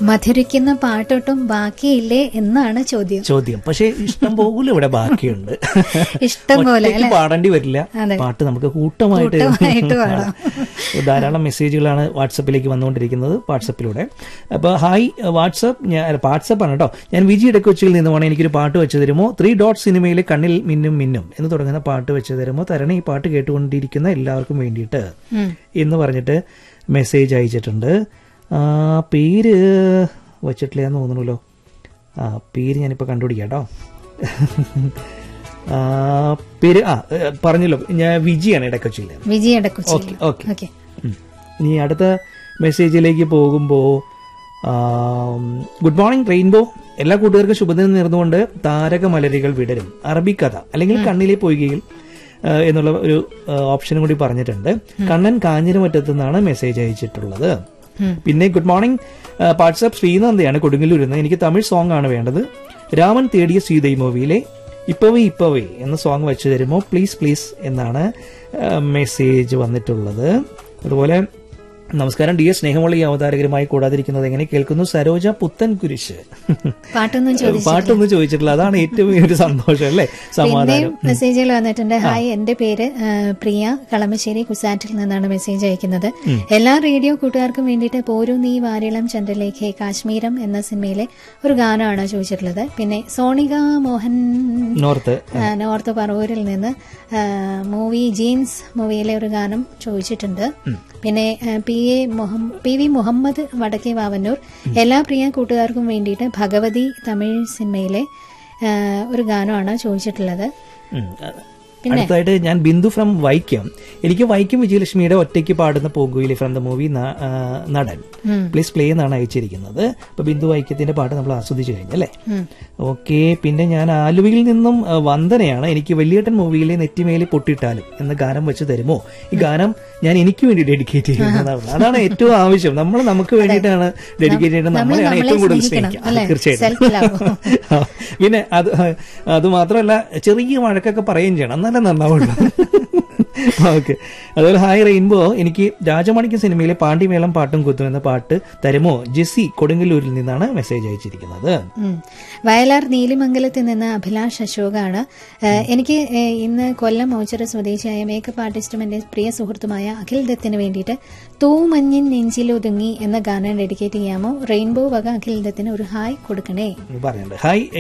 മധുരിക്കുന്ന പാട്ടൊട്ടും ബാക്കിയില്ലേ എന്നാണ് ചോദ്യം ചോദ്യം പക്ഷേ ഇഷ്ടം പോലെ ഇവിടെ ബാക്കിയുണ്ട് ഇഷ്ടം പോലെ ഒറ്റയ്ക്ക് പാടേണ്ടി വരില്ല അതെ. പാട്ട് നമുക്ക് കൂട്ടമായിട്ട് കൂട്ടമായിട്ട് പാടാം. ധാരാളം മെസ്സേജുകളാണ് വാട്സപ്പിലേക്ക് വന്നുകൊണ്ടിരിക്കുന്നത് വാട്സപ്പിലൂടെ അപ്പോൾ ഹായ് വാട്സപ്പ് ഞാൻ വാട്സപ്പ് ആണ് കേട്ടോ ഞാൻ വിജി ഇടക്കൊച്ചിയിൽ നിന്നുമാണ് എനിക്കൊരു പാട്ട് വെച്ച് തരുമോ ത്രീ ഡോട്ട് സിനിമയിലെ കണ്ണിൽ മിന്നും മിന്നും എന്ന് തുടങ്ങുന്ന പാട്ട് വെച്ച് തരുമോ തരണേ ഈ പാട്ട് കേട്ടുകൊണ്ടിരിക്കുന്ന എല്ലാവർക്കും വേണ്ടിയിട്ട് ഉം. എന്ന് പറഞ്ഞിട്ട് മെസ്സേജ് അയച്ചിട്ടുണ്ട് ആ, പേര് വച്ചിട്ടില്ല എന്ന് തോന്നുന്നല്ലോ ആ പേര് ഞാനിപ്പോൾ കണ്ടുപിടിക്കാം കേട്ടോ ആ, പേര് ആ ഏ, പറഞ്ഞല്ലോ ഞാൻ വിജിയാണ് ഇടക്കൊച്ചിയിൽ വിജയടക്കുച്ചി ഓക്കെ ഓക്കെ ഓക്കെ ഉം. ഇനി അടുത്ത മെസ്സേജിലേക്ക് പോകുമ്പോൾ ഗുഡ് മോർണിംഗ് റെയിൻബോ എല്ലാ കൂട്ടുകാർക്കും ശുഭദിനം നേർന്നുകൊണ്ട് താരകമലരികൾ വിടരും അറബിക്കഥ അല്ലെങ്കിൽ കണ്ണിലെ പൊയ്കയിൽ ആ, എന്നുള്ള ഒരു ഓപ്ഷനും കൂടി പറഞ്ഞിട്ടുണ്ട് കണ്ണൻ കാഞ്ഞിരമറ്റത്തു നിന്നാണ് മെസ്സേജ് അയച്ചിട്ടുള്ളത് പിന്നെ ഗുഡ് മോർണിംഗ് വാട്സ്ആപ്പ് ശ്രീനന്ദയാണ് കൊടുങ്ങല്ലൂരിൽ നിന്ന് എനിക്ക് തമിഴ് സോങ് ആണ് വേണ്ടത് രാമൻ തേടിയ സീതൈ മൂവിയിലെ ഇപ്പവേ ഇപ്പവേ എന്ന സോങ് വെച്ച് തരുമോ പ്ലീസ് പ്ലീസ് എന്നാണ് മെസ്സേജ് വന്നിട്ടുള്ളത് അതുപോലെ നമസ്കാരം ഡി എസ് സ്നേഹമുള്ള ഈ അവതാരകരുമായി കൂടാതിരിക്കുന്നത് എങ്ങനെ കേൾക്കുന്നു സരോജ പുത്തൻ കുരിശ് പാട്ടൊന്നും ചോദിച്ചു പാട്ടൊന്നും ചോദിച്ചിട്ടില്ല അതാണ് ഏറ്റവും ഒരു സന്തോഷം അല്ലേ സമാധാനം പിന്നെയും മെസ്സേജുകൾ വന്നിട്ടുണ്ട് ഹായ് എന്റെ പേര് ആ, പ്രിയ കളമശ്ശേരി കുസാറ്റിൽ നിന്നാണ് മെസ്സേജ് അയക്കുന്നത് എല്ലാ റേഡിയോ കൂട്ടുകാർക്കും വേണ്ടിയിട്ട് പോരൂ നീ വാരിളം ചന്ദ്രലേഖെ കാശ്മീരം എന്ന സിനിമയിലെ ഒരു ഗാനമാണ് ചോദിച്ചിട്ടുള്ളത് പിന്നെ സോണിക മോഹൻ നോർത്ത് ആ, നോർത്ത് പറവൂരിൽ നിന്ന് ആ, മൂവി ജീൻസ് മൂവിയിലെ ഒരു ഗാനം ചോദിച്ചിട്ടുണ്ട് പിന്നെ ആ, പി എ മുഹം- പി വി മുഹമ്മദ് വടക്കേ വാവന്നൂർ എല്ലാ പ്രിയ കൂട്ടുകാർക്കും വേണ്ടിയിട്ട് ഭഗവതി തമിഴ് സിനിമയിലെ ആ, ഒരു ഗാനമാണ് ചോദിച്ചിട്ടുള്ളത് ഉം. അടുത്തതായിട്ട് ഞാൻ ബിന്ദു ഫ്രം വൈക്കം എനിക്ക് വൈക്കം വിജയലക്ഷ്മിയുടെ ഒറ്റയ്ക്ക് പാടുന്ന പൂങ്കുയിലെ from the movie Nadan please play എന്നാണ് അയച്ചിരിക്കുന്നത് അപ്പൊ ബിന്ദു വൈക്കത്തിന്റെ പാട്ട് നമ്മൾ ആസ്വദിച്ചു കഴിഞ്ഞല്ലേ ഓക്കെ പിന്നെ ഞാൻ ആലുവയിൽ നിന്നും ആ, വന്ദനയാണ് എനിക്ക് വലിയേട്ടൻ മൂവിയിലെ നെറ്റിമേലെ പൊട്ടിട്ടാലും എന്ന ഗാനം വെച്ച് തരുമോ ഈ ഗാനം ഞാൻ എനിക്ക് വേണ്ടി ഡെഡിക്കേറ്റ് ചെയ്യുന്നതാണ് അതാണ് ഏറ്റവും ആവശ്യം നമ്മൾ നമുക്ക് വേണ്ടിയിട്ടാണ് ഡെഡിക്കേറ്റ് ചെയ്യുന്നത് നമ്മൾ നമ്മളെയാണ് നമ്മളെ ഏറ്റവും കൂടുതൽ സ്നേഹിക്കണം, സ്നേഹിക്കുക അല്ലേ? അത് തീർച്ചയായിട്ടും Self-love. ആ, പിന്നെ അത് അത് മാത്രമല്ല ചെറിയ വഴക്കൊക്കെ പറയുകയും ചെയ്യണം എന്നാലേ നന്നാവുള്ളൂ ഓക്കെ അതുപോലെ ഹായ് റെയിൻബോ എനിക്ക് രാജമാണിക്യ സിനിമയിലെ പാണ്ടിമേളം പാട്ടും കുത്തും എന്ന പാട്ട് തരുമോ ജെസ്സി കൊടുങ്ങല്ലൂരിൽ നിന്നാണ് മെസ്സേജ് അയച്ചിരിക്കുന്നത് ഉം. വയലാർ നീലിമംഗലത്തിൽ നിന്ന് അഭിലാഷ് അശോകാണ് ഏഹ് എനിക്ക് ഏഹ് ഇന്ന് കൊല്ലം ഓച്ചിറ സ്വദേശിയായ മേക്കപ്പ് ആർട്ടിസ്റ്റും എന്റെ പ്രിയ സുഹൃത്തുമായ അഖിൽ ദത്തിന് വേണ്ടിയിട്ട് തൂമഞ്ഞിൻ നെഞ്ചിലൊതുങ്ങി എന്ന ഗാനം ഡെഡിക്കേറ്റ് ചെയ്യാമോ റെയിൻബോ വക അഖിൽ ദത്തിന് ഒരു ഹായ് കൊടുക്കണേ പറയുന്നുണ്ട് ഹായ്